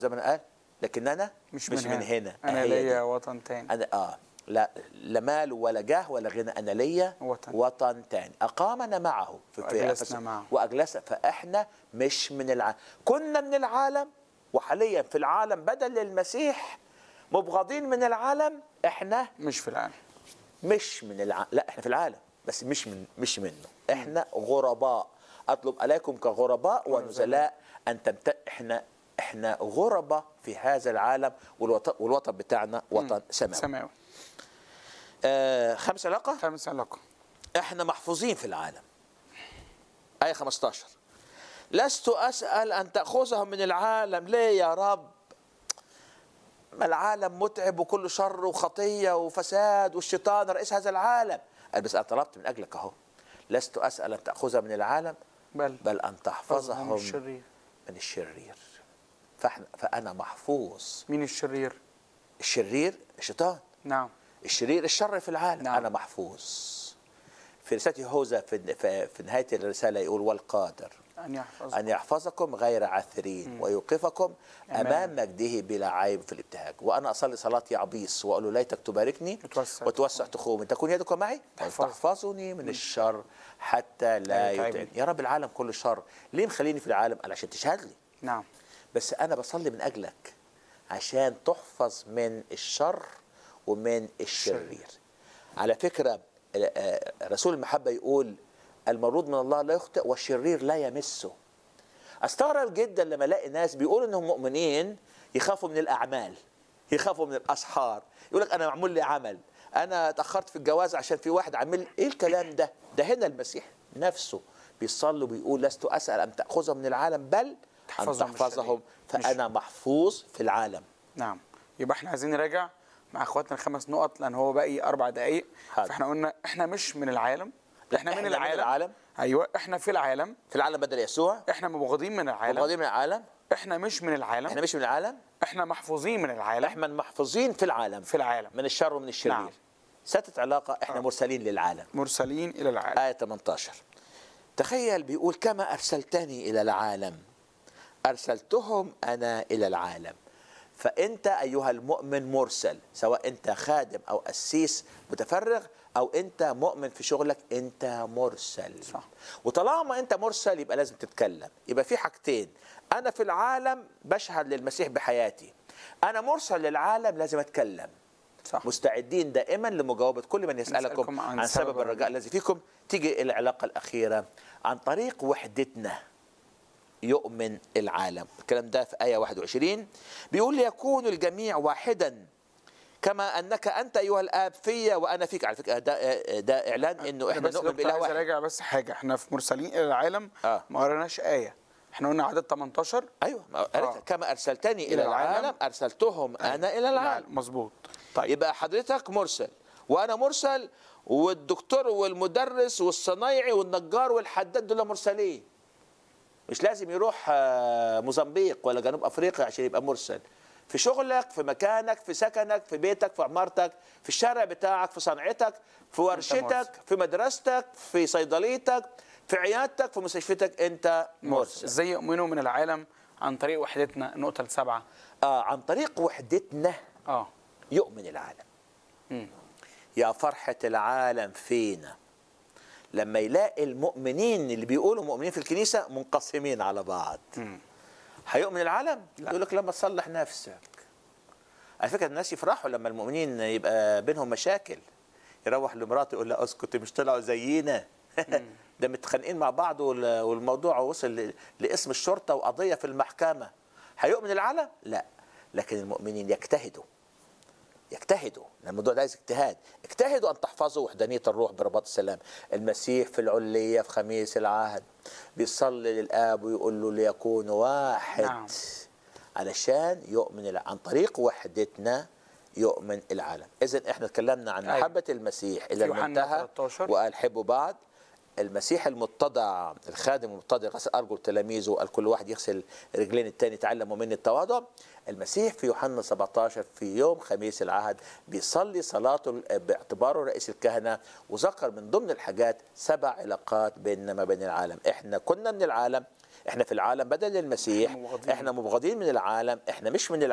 زي ما انا قال لكننا مش, مش من هنا انا هي دي. ليا وطن تاني انا اه لا لا مال ولا جاه ولا غنى انا ليا وطن. وطن تاني اقامنا معه في في وأجلسنا أفس- معه. واجلسنا فاحنا مش من العالم كنا من العالم وحاليا في العالم بدل المسيح مبغضين من العالم احنا مش في العالم مش من الع... لا احنا في العالم بس مش من مش منه احنا غرباء اطلب عليكم كغرباء ونزلاء ان تمت... احنا احنا غرباء في هذا العالم والوطن, والوطن بتاعنا وطن سماوي سماوي آه خمس علاقه خامس علاقة احنا محفوظين في العالم آية 15 لست أسأل أن تأخذهم من العالم ليه يا رب ما العالم متعب وكل شر وخطية وفساد والشيطان رئيس هذا العالم قال بس أنا طلبت من أجلك أهو لست أسأل أن تأخذها من العالم بل بل أن تحفظهم الشرير من الشرير فاحنا فأنا محفوظ مين الشرير الشرير الشيطان نعم الشرير الشر في العالم نعم. نعم. انا محفوظ في رساله يهوذا في, في, في نهايه الرساله يقول والقادر ان يحفظ ان يحفظكم غير عاثرين ويوقفكم أمام. امام مجده بلا عيب في الابتهاج وانا اصلي صلاه يعبيس واقول له ليتك تباركني وتوسع وتوسع تخومي تكون يدك معي تحفظ. تحفظني من الشر حتى لا لا يتعبني. يتعبني يا رب العالم كله شر ليه مخليني في العالم قال عشان تشهد لي نعم بس انا بصلي من اجلك عشان تحفظ من الشر ومن الشرير على فكره آه، رسول المحبه يقول المولود من الله لا يخطئ والشرير لا يمسه استغرب جدا لما الاقي ناس بيقولوا انهم مؤمنين يخافوا من الاعمال يخافوا من الاسحار يقول لك انا معمول لي عمل انا اتاخرت في الجواز عشان في واحد عامل ايه الكلام ده ده هنا المسيح نفسه بيصلي وبيقول لست اسال ان تاخذهم من العالم بل ان تحفظهم من تحفظهم الشرير. فانا محفوظ في العالم نعم يبقى احنا عايزين نراجع مع اخواتنا الخمس نقط لان هو باقي اربع دقائق حاضر. فاحنا قلنا احنا مش من العالم لا، احنا, إحنا من من العالم. العالم. ايوه احنا في العالم في العالم بدل يسوع احنا مبغضين من العالم مبغضين من العالم احنا مش من العالم احنا مش من العالم احنا محفوظين من العالم احنا محفوظين في العالم في العالم من الشر ومن الشرير نعم. ستة علاقة احنا آه. مرسلين للعالم مرسلين الى العالم آية 18 تخيل بيقول كما أرسلتني إلى العالم أرسلتهم أنا إلى العالم فأنت أيها المؤمن مرسل سواء أنت خادم أو قسيس متفرغ أو أنت مؤمن في شغلك أنت مرسل صح. وطالما أنت مرسل يبقى لازم تتكلم يبقى في حاجتين أنا في العالم بشهد للمسيح بحياتي أنا مرسل للعالم لازم أتكلم صح مستعدين دائما لمجاوبة كل من يسألكم نسألكم عن عن, سبب سبب الرجاء الذي فيكم تيجي إلى العلاقة الأخيرة عن طريق وحدتنا يؤمن العالم الكلام ده في آية 21 بيقول يكون الجميع واحدا كما أنك أنت أيها الآب فيا وأنا فيك على فكرة ده, ده إعلان إنه إحنا بس نؤمن دكتور بإله عايز واحد اراجع بس حاجه احنا في مرسلين الى العالم آه. ما قريناش ايه احنا قلنا عدد 18 أيوه ما قريتها. آه. كما أرسلتني إلى إلى العالم. العالم أرسلتهم أنا إلى العالم مظبوط طيب يبقى حضرتك مرسل وانا مرسل والدكتور والمدرس والصنايعي والنجار والحداد دول مرسلين مش لازم يروح آه، موزمبيق ولا جنوب افريقيا عشان يبقى مرسل في شغلك في مكانك في سكنك في بيتك في عمارتك في الشارع بتاعك في صنعتك في ورشتك مرسل. في مدرستك في صيدليتك في عيادتك في مستشفيتك انت مرسل ازاي يؤمنوا من العالم عن طريق وحدتنا النقطه السابعه آه عن طريق وحدتنا اه يؤمن العالم مم. يا فرحة العالم فينا لما يلاقي المؤمنين اللي بيقولوا مؤمنين في الكنيسة منقسمين على بعض مم. هيؤمن العالم يقول لك لما تصلح نفسك على فكرة الناس يفرحوا لما المؤمنين يبقى بينهم مشاكل يروح لمراته يقول لها اسكت مش طلعوا زينا ده متخانقين مع بعض وال- والموضوع وصل ل- لاسم الشرطة وقضية في المحكمة هيؤمن العالم؟ لا لكن المؤمنين يجتهدوا يجتهدوا لأن الموضوع ده عايز اجتهاد اجتهدوا ان تحفظوا وحدانيه الروح برباط السلام المسيح في العليه في خميس العهد بيصلي للاب ويقول له ليكون واحد نعم. علشان يؤمن الع- عن طريق وحدتنا يؤمن العالم اذا احنا اتكلمنا عن أيوة. محبه المسيح الى في يوحنا المنتهى 13. وقال حبوا بعض المسيح المتضع الخادم المتضع غسل ارجل تلاميذه قال كل واحد يغسل رجلين التاني تعلموا مني التواضع المسيح في يوحنا 17 في يوم خميس العهد بيصلي صلاته باعتباره رئيس الكهنه وذكر من ضمن الحاجات سبع علاقات بيننا ما بين العالم احنا كنا من العالم احنا في العالم بدل المسيح مبغضين. احنا مبغضين من العالم احنا مش من